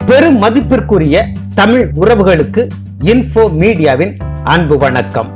பெரும் மதிப்பிற்குரிய தமிழ் உறவுகளுக்கு இன்ஃபோ மீடியாவின் அன்பு வணக்கம்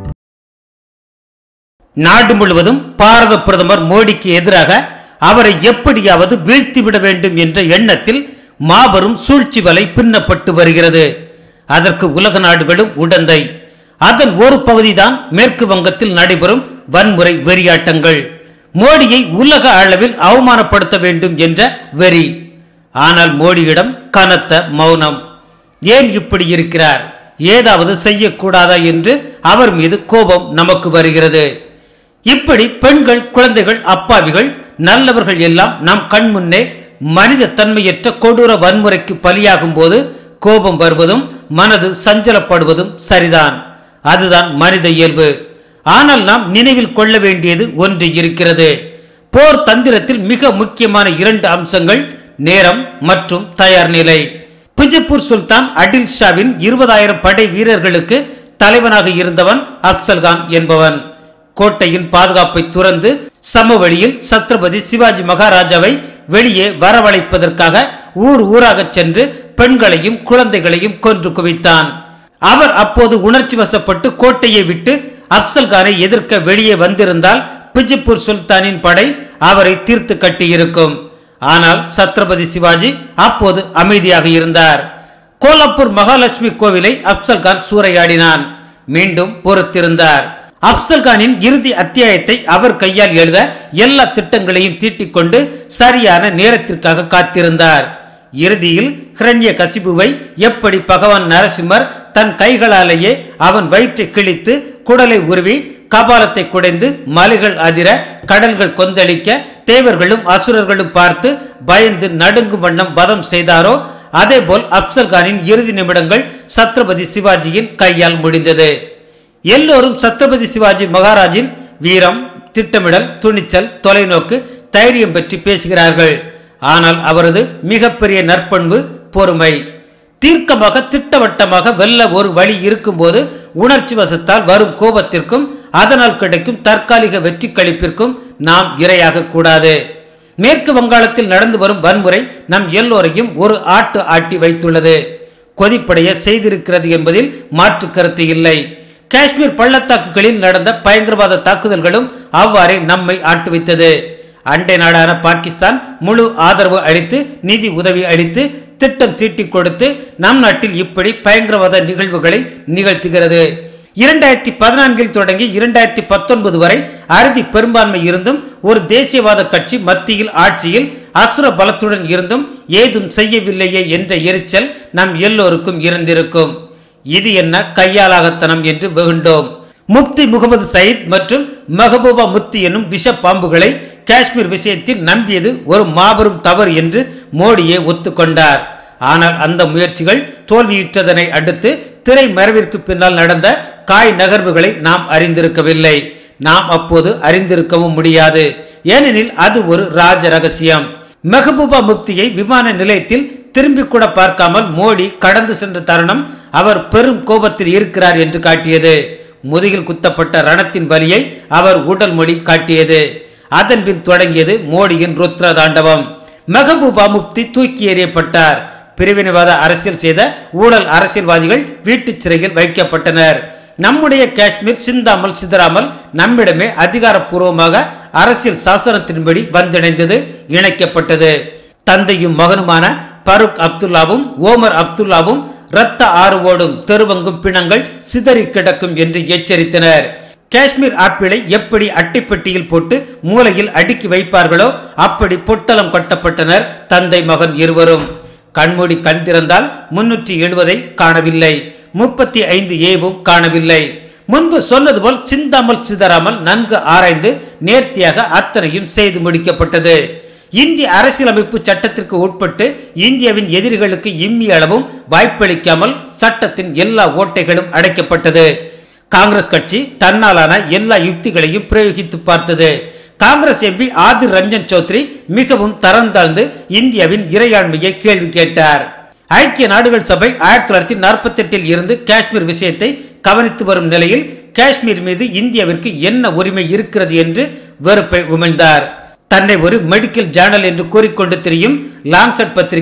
நாடு முழுவதும் பாரத பிரதமர் மோடிக்கு எதிராக அவரை எப்படியாவது வீழ்த்திவிட வேண்டும் என்ற எண்ணத்தில் மாபெரும் சூழ்ச்சி வலை பின்னப்பட்டு வருகிறது அதற்கு உலக நாடுகளும் உடந்தை அதன் ஒரு பகுதிதான் மேற்கு வங்கத்தில் நடைபெறும் வன்முறை வெறியாட்டங்கள் மோடியை உலக அளவில் அவமானப்படுத்த வேண்டும் என்ற வெறி ஆனால் மோடியிடம் கனத்த மௌனம் ஏன் இப்படி இருக்கிறார் ஏதாவது செய்யக்கூடாதா என்று அவர் மீது கோபம் நமக்கு வருகிறது இப்படி பெண்கள் குழந்தைகள் அப்பாவிகள் நல்லவர்கள் எல்லாம் நம் கண் முன்னே மனித தன்மையற்ற கொடூர வன்முறைக்கு பலியாகும் போது கோபம் வருவதும் மனது சஞ்சலப்படுவதும் சரிதான் அதுதான் மனித இயல்பு ஆனால் நாம் நினைவில் கொள்ள வேண்டியது ஒன்று இருக்கிறது போர் தந்திரத்தில் மிக முக்கியமான இரண்டு அம்சங்கள் நேரம் மற்றும் தயார் நிலை பிஜப்பூர் சுல்தான் அடில் ஷாவின் இருபதாயிரம் படை வீரர்களுக்கு தலைவனாக இருந்தவன் அப்சல்கான் என்பவன் கோட்டையின் பாதுகாப்பை துறந்து சமவெளியில் சத்ரபதி சிவாஜி மகாராஜாவை வெளியே வரவழைப்பதற்காக ஊர் ஊராகச் சென்று பெண்களையும் குழந்தைகளையும் கொன்று குவித்தான் அவர் அப்போது உணர்ச்சி வசப்பட்டு கோட்டையை விட்டு அப்சல்கானை எதிர்க்க வெளியே வந்திருந்தால் பிஜப்பூர் சுல்தானின் படை அவரை தீர்த்து கட்டியிருக்கும் ஆனால் சத்ரபதி சிவாஜி அப்போது அமைதியாக இருந்தார் கோலாப்பூர் மகாலட்சுமி கோவிலை அப்சல்கான் சூறையாடினான் மீண்டும் பொறுத்திருந்தார் அப்சல்கானின் இறுதி அத்தியாயத்தை அவர் கையால் எழுத எல்லா திட்டங்களையும் தீட்டிக் கொண்டு சரியான நேரத்திற்காக காத்திருந்தார் இறுதியில் ஹிரண்ய கசிபுவை எப்படி பகவான் நரசிம்மர் தன் கைகளாலேயே அவன் வயிற்றை கிழித்து குடலை உருவி கபாலத்தை குடைந்து மலைகள் அதிர கடல்கள் கொந்தளிக்க தேவர்களும் அசுரர்களும் பார்த்து பயந்து நடுங்கும் வண்ணம் வதம் செய்தாரோ அதேபோல் அப்சல்கானின் இறுதி நிமிடங்கள் சத்ரபதி சிவாஜியின் கையால் முடிந்தது எல்லோரும் சத்ரபதி சிவாஜி மகாராஜின் வீரம் திட்டமிடல் துணிச்சல் தொலைநோக்கு தைரியம் பற்றி பேசுகிறார்கள் ஆனால் அவரது மிகப்பெரிய நற்பண்பு பொறுமை தீர்க்கமாக திட்டவட்டமாக வெல்ல ஒரு வழி இருக்கும்போது உணர்ச்சி வசத்தால் வரும் கோபத்திற்கும் அதனால் கிடைக்கும் தற்காலிக வெற்றி கழிப்பிற்கும் நாம் இரையாக கூடாது மேற்கு வங்காளத்தில் நடந்து வரும் வன்முறை நம் எல்லோரையும் ஒரு ஆட்டு ஆட்டி வைத்துள்ளது கொதிப்படைய செய்திருக்கிறது என்பதில் மாற்று கருத்து இல்லை காஷ்மீர் பள்ளத்தாக்குகளில் நடந்த பயங்கரவாத தாக்குதல்களும் அவ்வாறே நம்மை ஆட்டு வைத்தது அண்டை நாடான பாகிஸ்தான் முழு ஆதரவு அளித்து நிதி உதவி அளித்து திட்டம் தீட்டிக் கொடுத்து நம் நாட்டில் இப்படி பயங்கரவாத நிகழ்வுகளை நிகழ்த்துகிறது இரண்டாயிரத்தி பதினான்கில் தொடங்கி இரண்டாயிரத்தி பத்தொன்பது வரை அறுதி பெரும்பான்மை இருந்தும் ஒரு தேசியவாத கட்சி மத்தியில் ஆட்சியில் அசுர பலத்துடன் இருந்தும் ஏதும் செய்யவில்லையே என்ற எரிச்சல் நம் எல்லோருக்கும் இருந்திருக்கும் இது என்ன கையாலாகத்தனம் என்று வெகுண்டோம் முப்தி முகமது சயித் மற்றும் மெஹபூபா முத்தி எனும் விஷ பாம்புகளை காஷ்மீர் விஷயத்தில் நம்பியது ஒரு மாபெரும் தவறு என்று மோடியே ஒத்துக்கொண்டார் ஆனால் அந்த முயற்சிகள் தோல்வியுற்றதனை அடுத்து திரை மறைவிற்கு பின்னால் நடந்த காய் நகர்வுகளை நாம் அறிந்திருக்கவில்லை நாம் அப்போது அறிந்திருக்கவும் முடியாது ஏனெனில் அது ஒரு ராஜ ரகசியம் மெஹபூபா முப்தியை விமான நிலையத்தில் திரும்பி கூட பார்க்காமல் மோடி கடந்து சென்ற தருணம் அவர் பெரும் கோபத்தில் இருக்கிறார் என்று காட்டியது முதுகில் குத்தப்பட்ட ரணத்தின் வலியை அவர் உடல் மொழி காட்டியது அதன் பின் தொடங்கியது மோடியின் ருத்ர தாண்டவம் மெஹபூபா முப்தி தூக்கி எறியப்பட்டார் பிரிவினைவாத அரசியல் செய்த ஊழல் அரசியல்வாதிகள் வீட்டுச் சிறையில் வைக்கப்பட்டனர் நம்முடைய காஷ்மீர் சிந்தாமல் சிதறாமல் நம்மிடமே அதிகாரப்பூர்வமாக அரசியல் சாசனத்தின்படி வந்திணைந்தது இணைக்கப்பட்டது தந்தையும் மகனுமான பருக் அப்துல்லாவும் ஓமர் அப்துல்லாவும் இரத்த ஆறு ஓடும் தெருவங்கும் பிணங்கள் சிதறி கிடக்கும் என்று எச்சரித்தனர் காஷ்மீர் ஆப்பிளை எப்படி அட்டைப்பெட்டியில் போட்டு மூலையில் அடுக்கி வைப்பார்களோ அப்படி பொட்டலம் கொட்டப்பட்டனர் தந்தை மகன் இருவரும் கண்மூடி கண் திறந்தால் முன்னூற்றி எழுபதை காணவில்லை முப்பத்தி ஐந்து ஏவும் காணவில்லை முன்பு சொன்னது போல் சிந்தாமல் சிதறாமல் நன்கு ஆராய்ந்து நேர்த்தியாக அத்தனையும் செய்து முடிக்கப்பட்டது இந்திய அரசியலமைப்பு சட்டத்திற்கு உட்பட்டு இந்தியாவின் எதிரிகளுக்கு இம்மி அளவும் வாய்ப்பளிக்காமல் சட்டத்தின் எல்லா ஓட்டைகளும் அடைக்கப்பட்டது காங்கிரஸ் கட்சி தன்னாலான எல்லா யுக்திகளையும் பிரயோகித்து பார்த்தது காங்கிரஸ் எம்பி ஆதிர் ரஞ்சன் சௌத்ரி மிகவும் தரம் தாழ்ந்து இந்தியாவின் இறையாண்மையை கேள்வி கேட்டார் ஐக்கிய நாடுகள் சபை ஆயிரத்தி தொள்ளாயிரத்தி நாற்பத்தி எட்டில் இருந்து காஷ்மீர் விஷயத்தை கவனித்து வரும் நிலையில் காஷ்மீர் மீது இந்தியாவிற்கு என்ன உரிமை இருக்கிறது என்று வெறுப்பை உமிழ்ந்தார் தன்னை ஒரு மெடிக்கல் ஜேர்னல் என்று கூறிக்கொண்டு திரியும் லான்செட் பத்திரிகை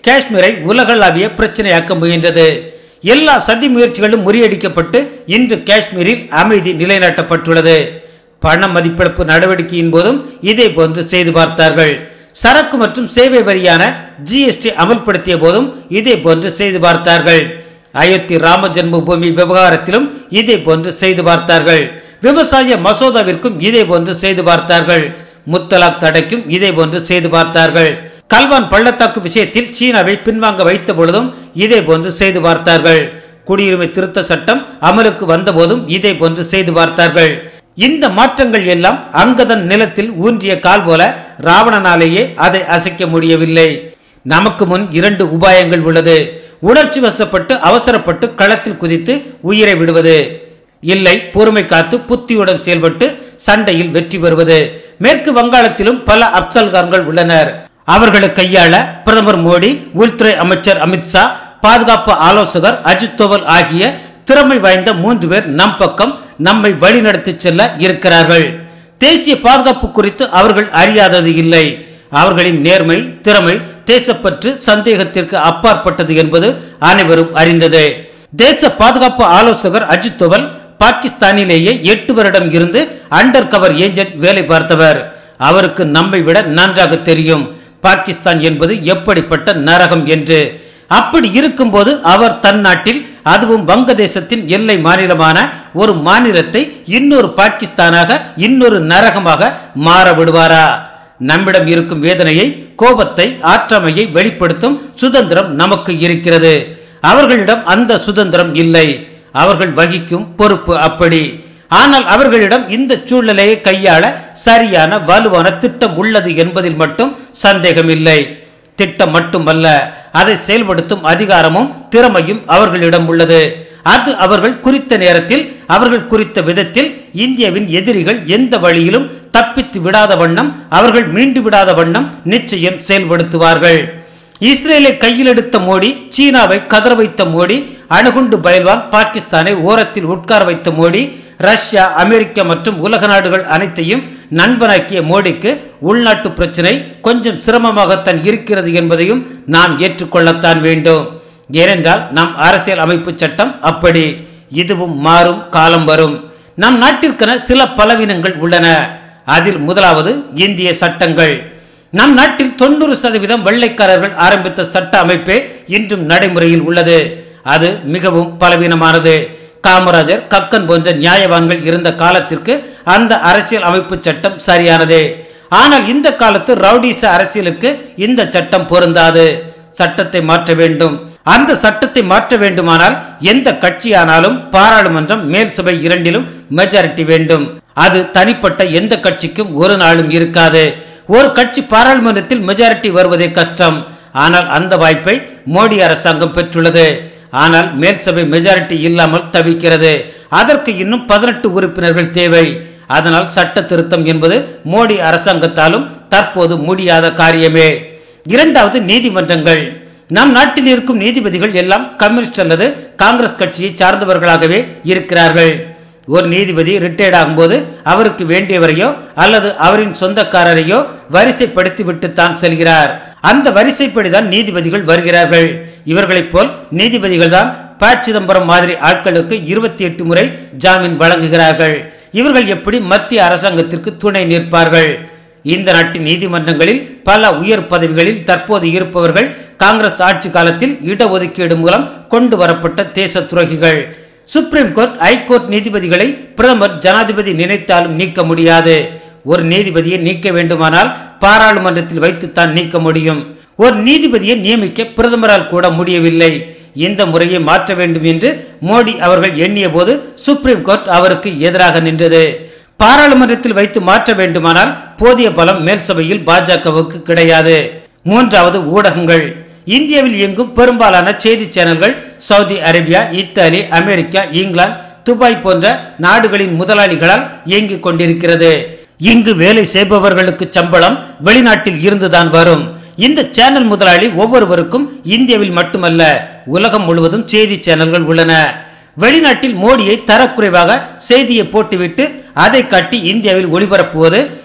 காஷ்மீரை உலகளாவிய பிரச்சனையாக்க முயன்றது எல்லா சதி முயற்சிகளும் முறியடிக்கப்பட்டு இன்று காஷ்மீரில் அமைதி நிலைநாட்டப்பட்டுள்ளது பண மதிப்பிழப்பு நடவடிக்கையின் போதும் இதே போன்று செய்து பார்த்தார்கள் சரக்கு மற்றும் சேவை வரியான ஜிஎஸ்டி அமல்படுத்திய போதும் இதே போன்று செய்து பார்த்தார்கள் அயோத்தி ராம ஜென்ம பூமி விவகாரத்திலும் இதே போன்று செய்து பார்த்தார்கள் விவசாய மசோதாவிற்கும் இதே போன்று செய்து பார்த்தார்கள் முத்தலாக் தடைக்கும் இதே போன்று செய்து பார்த்தார்கள் கல்வான் பள்ளத்தாக்கு விஷயத்தில் சீனாவை பின்வாங்க வைத்த பொழுதும் இதே போன்று செய்து பார்த்தார்கள் குடியுரிமை திருத்த சட்டம் அமலுக்கு வந்தபோதும் இதே போன்று செய்து பார்த்தார்கள் இந்த மாற்றங்கள் எல்லாம் அங்கதன் நிலத்தில் ஊன்றிய கால் போல ராவணனாலேயே அதை அசைக்க முடியவில்லை நமக்கு முன் இரண்டு உபாயங்கள் உள்ளது உணர்ச்சி வசப்பட்டு அவசரப்பட்டு களத்தில் குதித்து உயிரை விடுவது இல்லை பொறுமை காத்து புத்தியுடன் செயல்பட்டு சண்டையில் வெற்றி பெறுவது மேற்கு வங்காளத்திலும் பல அப்சல்கான்கள் உள்ளனர் அவர்களை கையாள பிரதமர் மோடி உள்துறை அமைச்சர் அமித்ஷா பாதுகாப்பு ஆலோசகர் அஜித் தோவல் ஆகிய திறமை வாய்ந்த மூன்று பேர் நம் பக்கம் நம்மை வழிநடத்தி செல்ல இருக்கிறார்கள் தேசிய பாதுகாப்பு குறித்து அவர்கள் அறியாதது இல்லை அவர்களின் நேர்மை திறமை தேசப்பற்று சந்தேகத்திற்கு அப்பாற்பட்டது என்பது அனைவரும் அறிந்தது தேச பாதுகாப்பு ஆலோசகர் அஜித் தோவல் பாகிஸ்தானிலேயே எட்டு வருடம் இருந்து அண்டர் கவர் ஏஜென்ட் வேலை பார்த்தவர் அவருக்கு நம்மை விட நன்றாக தெரியும் பாகிஸ்தான் என்பது எப்படிப்பட்ட நரகம் என்று அப்படி இருக்கும்போது அவர் தன் நாட்டில் அதுவும் வங்கதேசத்தின் எல்லை மாநிலமான ஒரு மாநிலத்தை இன்னொரு பாகிஸ்தானாக இன்னொரு நரகமாக மாற விடுவாரா நம்மிடம் இருக்கும் வேதனையை கோபத்தை ஆற்றமையை வெளிப்படுத்தும் சுதந்திரம் நமக்கு இருக்கிறது அவர்களிடம் அந்த சுதந்திரம் இல்லை அவர்கள் வகிக்கும் பொறுப்பு அப்படி ஆனால் அவர்களிடம் இந்த சூழ்நிலையை கையாள சரியான வலுவான திட்டம் உள்ளது என்பதில் மட்டும் சந்தேகமில்லை திட்டம் மட்டுமல்ல அதை செயல்படுத்தும் அதிகாரமும் திறமையும் அவர்களிடம் உள்ளது அது அவர்கள் குறித்த நேரத்தில் அவர்கள் குறித்த விதத்தில் இந்தியாவின் எதிரிகள் எந்த வழியிலும் தப்பித்து விடாத வண்ணம் அவர்கள் மீண்டு விடாத வண்ணம் நிச்சயம் செயல்படுத்துவார்கள் இஸ்ரேலை கையில் எடுத்த மோடி சீனாவை கதற வைத்த மோடி அணுகுண்டு பயில்வான் பாகிஸ்தானை ஓரத்தில் உட்கார வைத்த மோடி ரஷ்யா அமெரிக்கா மற்றும் உலக நாடுகள் அனைத்தையும் நண்பனாக்கிய மோடிக்கு உள்நாட்டு பிரச்சனை கொஞ்சம் சிரமமாகத்தான் இருக்கிறது என்பதையும் நாம் ஏற்றுக்கொள்ளத்தான் வேண்டும் ஏனென்றால் நம் அரசியல் அமைப்பு சட்டம் அப்படி இதுவும் மாறும் காலம் வரும் நம் நாட்டிற்கென சில பலவீனங்கள் உள்ளன அதில் முதலாவது இந்திய சட்டங்கள் நம் நாட்டில் தொண்ணூறு சதவீதம் வெள்ளைக்காரர்கள் ஆரம்பித்த சட்ட அமைப்பே இன்றும் நடைமுறையில் உள்ளது அது மிகவும் பலவீனமானது காமராஜர் கக்கன் போன்ற நியாயவான்கள் இருந்த காலத்திற்கு அந்த அரசியல் அமைப்பு சட்டம் சரியானதே ஆனால் இந்த காலத்து ரவுடிச அரசியலுக்கு இந்த சட்டம் பொருந்தாது சட்டத்தை மாற்ற வேண்டும் அந்த சட்டத்தை மாற்ற வேண்டுமானால் எந்த கட்சியானாலும் பாராளுமன்றம் மேல் சபை இரண்டிலும் மெஜாரிட்டி வேண்டும் அது தனிப்பட்ட எந்த கட்சிக்கும் ஒரு நாளும் இருக்காது ஒரு கட்சி பாராளுமன்றத்தில் மெஜாரிட்டி வருவதே கஷ்டம் ஆனால் அந்த வாய்ப்பை மோடி அரசாங்கம் பெற்றுள்ளது ஆனால் மேல் சபை மெஜாரிட்டி இல்லாமல் தவிக்கிறது அதற்கு இன்னும் பதினெட்டு உறுப்பினர்கள் தேவை அதனால் சட்ட திருத்தம் என்பது மோடி அரசாங்கத்தாலும் தற்போது முடியாத காரியமே இரண்டாவது நீதிமன்றங்கள் நம் நாட்டில் இருக்கும் நீதிபதிகள் எல்லாம் கம்யூனிஸ்ட் அல்லது காங்கிரஸ் கட்சியை சார்ந்தவர்களாகவே இருக்கிறார்கள் ஒரு நீதிபதி ரிட்டையர்ட் ஆகும்போது அவருக்கு வேண்டியவரையோ அல்லது அவரின் சொந்தக்காரரையோ வரிசைப்படுத்தி விட்டு தான் செல்கிறார் அந்த வரிசைப்படிதான் நீதிபதிகள் வருகிறார்கள் இவர்களைப் போல் நீதிபதிகள் தான் ப சிதம்பரம் மாதிரி ஆட்களுக்கு இருபத்தி எட்டு முறை ஜாமீன் வழங்குகிறார்கள் இவர்கள் எப்படி மத்திய அரசாங்கத்திற்கு துணை நிற்பார்கள் இந்த நாட்டின் நீதிமன்றங்களில் பல உயர் பதவிகளில் தற்போது இருப்பவர்கள் காங்கிரஸ் ஆட்சி காலத்தில் இடஒதுக்கீடு மூலம் கொண்டு வரப்பட்ட தேச துரோகிகள் சுப்ரீம் கோர்ட் ஹைகோர்ட் நீதிபதிகளை பிரதமர் ஜனாதிபதி நினைத்தாலும் நீக்க முடியாது ஒரு நீதிபதியை நீக்க வேண்டுமானால் பாராளுமன்றத்தில் வைத்துத்தான் நீக்க முடியும் ஒரு நீதிபதியை நியமிக்க பிரதமரால் கூட முடியவில்லை இந்த முறையை மாற்ற வேண்டும் என்று மோடி அவர்கள் எண்ணிய போது சுப்ரீம் கோர்ட் அவருக்கு எதிராக நின்றது பாராளுமன்றத்தில் வைத்து மாற்ற வேண்டுமானால் போதிய பலம் மேல் சபையில் பாஜகவுக்கு கிடையாது மூன்றாவது ஊடகங்கள் இந்தியாவில் எங்கும் பெரும்பாலான செய்தி சேனல்கள் Saudi Arabia Italy America England Dubai போன்ற நாடுகளின் முதலாளிகளால் இயங்கிக் கொண்டிருக்கிறது இங்கு வேலை செய்பவர்களுக்கு சம்பளம் வெளிநாட்டில் இருந்துதான் வரும் இந்த சேனல் முதலாளி ஒவ்வொருவருக்கும் இந்தியாவில் மட்டுமல்ல உலகம் முழுவதும் செய்தி சேனல்கள் உள்ளன வெளிநாட்டில் மோடியை தரக்குறைவாக செய்தியை போட்டுவிட்டு அதை காட்டி இந்தியாவில் ஒளிபரப்புவது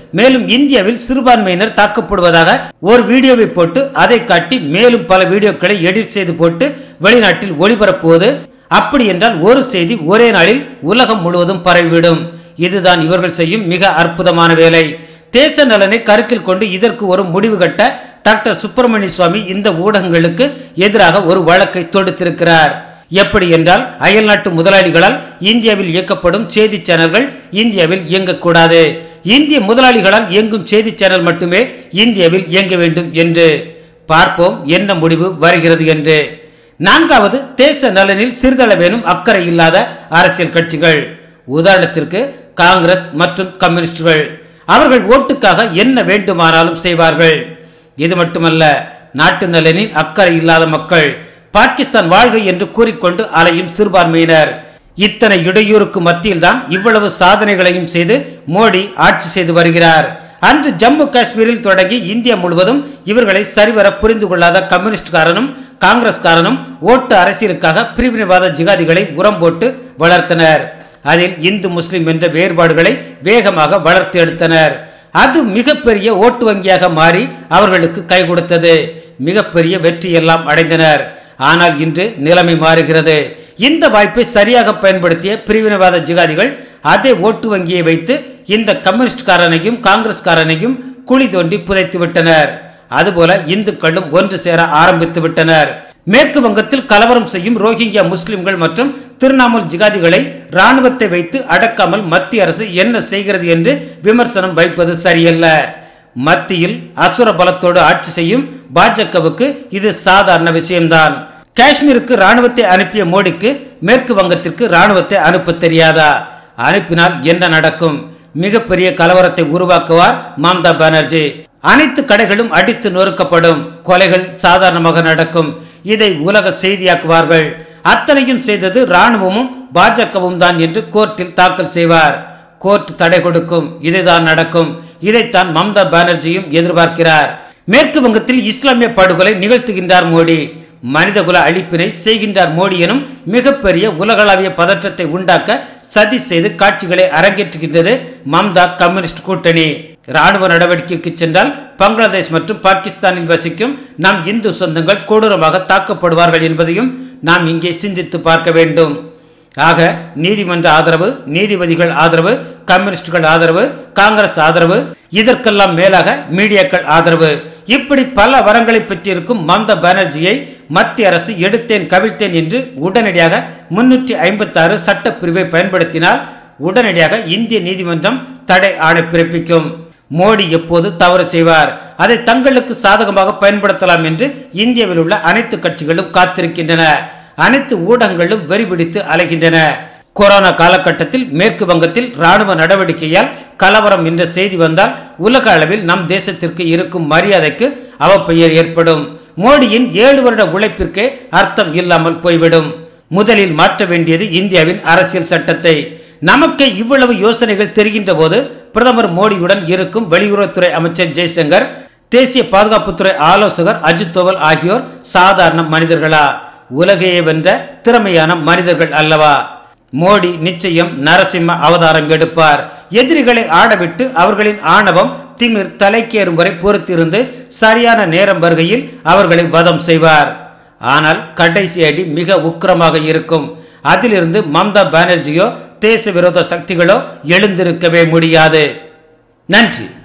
மேலும் இந்தியாவில் சிறுபான்மையினர் தாக்கப்படுவதாக ஒரு வீடியோவை போட்டு அதை காட்டி மேலும் பல வீடியோக்களை எடிட் செய்து போட்டு வெளிநாட்டில் ஒளிபரப்புவது அப்படி என்றால் ஒரு செய்தி ஒரே நாளில் உலகம் முழுவதும் பரவிவிடும் இதுதான் இவர்கள் செய்யும் மிக அற்புதமான வேலை தேச நலனை கருத்தில் கொண்டு இதற்கு ஒரு முடிவு கட்ட டாக்டர் சுப்பிரமணிய சுவாமி இந்த ஊடகங்களுக்கு எதிராக ஒரு வழக்கை தொடுத்திருக்கிறார் எப்படி என்றால் அயல்நாட்டு முதலாளிகளால் இந்தியாவில் இயக்கப்படும் செய்தி சேனல்கள் இந்தியாவில் இயங்கக்கூடாது இந்திய முதலாளிகளால் இயங்கும் செய்தி சேனல் மட்டுமே இந்தியாவில் இயங்க வேண்டும் என்று பார்ப்போம் என்ன முடிவு வருகிறது என்று நான்காவது தேச நலனில் சிறிதளவேனும் அக்கறை இல்லாத அரசியல் கட்சிகள் உதாரணத்திற்கு காங்கிரஸ் மற்றும் கம்யூனிஸ்டுகள் அவர்கள் ஓட்டுக்காக என்ன வேண்டுமானாலும் செய்வார்கள் இது மட்டுமல்ல நாட்டு நலனில் அக்கறை இல்லாத மக்கள் பாகிஸ்தான் வாழ்க என்று கூறிக்கொண்டு அலையும் சிறுபான்மையினர் இத்தனை இடையூறுக்கு மத்தியில்தான் இவ்வளவு சாதனைகளையும் செய்து மோடி ஆட்சி செய்து வருகிறார் அன்று ஜம்மு காஷ்மீரில் தொடங்கி இந்தியா முழுவதும் இவர்களை சரிவர புரிந்து கொள்ளாத கம்யூனிஸ்ட்காரனும் காங்கிரஸ்காரனும் ஓட்டு அரசியலுக்காக பிரிவினைவாத ஜிகாதிகளை உரம் போட்டு வளர்த்தனர் அதில் இந்து முஸ்லிம் என்ற வேறுபாடுகளை வேகமாக வளர்த்து எடுத்தனர் அது மிகப்பெரிய ஓட்டு வங்கியாக மாறி அவர்களுக்கு கை கொடுத்தது மிகப்பெரிய வெற்றி எல்லாம் அடைந்தனர் ஆனால் இன்று நிலைமை மாறுகிறது இந்த வாய்ப்பை சரியாக பயன்படுத்திய பிரிவினைவாத ஜிகாதிகள் அதே ஓட்டு வங்கியை வைத்து இந்த கம்யூனிஸ்ட்காரனையும் காங்கிரஸ்காரனையும் குழி தோண்டி புதைத்து விட்டனர் அதுபோல இந்துக்களும் ஒன்று சேர ஆரம்பித்து விட்டனர் மேற்கு வங்கத்தில் கலவரம் செய்யும் ரோஹிங்கியா முஸ்லிம்கள் மற்றும் திரிணாமுல் ஜிகாதிகளை ராணுவத்தை வைத்து அடக்காமல் மத்திய அரசு என்ன செய்கிறது என்று விமர்சனம் வைப்பது சரியல்ல மத்தியில் அசுர பலத்தோடு ஆட்சி செய்யும் பாஜகவுக்கு இது சாதாரண விஷயம்தான் காஷ்மீருக்கு ராணுவத்தை அனுப்பிய மோடிக்கு மேற்கு வங்கத்திற்கு ராணுவத்தை அனுப்ப தெரியாதா அனுப்பினால் என்ன நடக்கும் மிகப்பெரிய கலவரத்தை உருவாக்குவார் மம்தா பானர்ஜி அனைத்து கடைகளும் அடித்து நொறுக்கப்படும் கொலைகள் சாதாரணமாக நடக்கும் இதை உலக செய்தியாக்குவார்கள் அத்தனையும் செய்தது ராணுவமும் பாஜகவும் தான் என்று கோர்ட்டில் தாக்கல் செய்வார் கோர்ட் தடை கொடுக்கும் இதுதான் நடக்கும் இதைத்தான் மம்தா பானர்ஜியும் எதிர்பார்க்கிறார் மேற்கு வங்கத்தில் இஸ்லாமிய படுகொலை நிகழ்த்துகின்றார் மோடி மனிதகுல அழிப்பினை செய்கின்றார் மோடி எனும் மிகப்பெரிய உலகளாவிய பதற்றத்தை உண்டாக்க சதி செய்து காட்சிகளை அரங்கேற்றுகின்றது மம்தா கம்யூனிஸ்ட் கூட்டணி ராணுவ நடவடிக்கைக்கு சென்றால் பங்களாதேஷ் மற்றும் பாகிஸ்தானில் வசிக்கும் நம் இந்து சொந்தங்கள் கொடூரமாக தாக்கப்படுவார்கள் என்பதையும் நாம் இங்கே சிந்தித்து பார்க்க வேண்டும் ஆக நீதிமன்ற ஆதரவு நீதிபதிகள் ஆதரவு கம்யூனிஸ்டுகள் ஆதரவு காங்கிரஸ் ஆதரவு இதற்கெல்லாம் மேலாக மீடியாக்கள் ஆதரவு இப்படி பல வரங்களை பெற்றிருக்கும் மம்தா பானர்ஜியை மத்திய அரசு எடுத்தேன் கவிழ்த்தேன் என்று உடனடியாக முன்னூற்றி ஐம்பத்தி ஆறு சட்டப்பிரிவை பயன்படுத்தினால் உடனடியாக இந்திய நீதிமன்றம் தடை ஆணை பிறப்பிக்கும் மோடி எப்போது தவறு செய்வார் அதை தங்களுக்கு சாதகமாக பயன்படுத்தலாம் என்று இந்தியாவில் உள்ள அனைத்து கட்சிகளும் காத்திருக்கின்றன அனைத்து ஊடகங்களும் வெறிபிடித்து அலைகின்றன கொரோனா காலகட்டத்தில் மேற்கு வங்கத்தில் ராணுவ நடவடிக்கையால் கலவரம் என்ற செய்தி வந்தால் உலக அளவில் நம் தேசத்திற்கு இருக்கும் மரியாதைக்கு அவப்பெயர் ஏற்படும் மோடியின் ஏழு வருட உழைப்பிற்கே அர்த்தம் இல்லாமல் போய்விடும் முதலில் மாற்ற வேண்டியது இந்தியாவின் அரசியல் சட்டத்தை நமக்கு இவ்வளவு யோசனைகள் தெரிகின்ற போது பிரதமர் மோடியுடன் இருக்கும் வெளியுறவுத்துறை அமைச்சர் ஜெய்சங்கர் தேசிய பாதுகாப்புத்துறை ஆலோசகர் அஜித் தோவல் ஆகியோர் சாதாரண மனிதர்களா உலகையே வென்ற திறமையான மனிதர்கள் அல்லவா மோடி நிச்சயம் நரசிம்ம அவதாரம் எடுப்பார் எதிரிகளை ஆடவிட்டு அவர்களின் ஆணவம் திமிர் தலைக்கேறும் வரை பொறுத்திருந்து சரியான நேரம் வருகையில் அவர்களை வதம் செய்வார் ஆனால் கடைசி அடி மிக உக்கிரமாக இருக்கும் அதிலிருந்து மம்தா பானர்ஜியோ தேச விரோத சக்திகளோ எழுந்திருக்கவே முடியாது நன்றி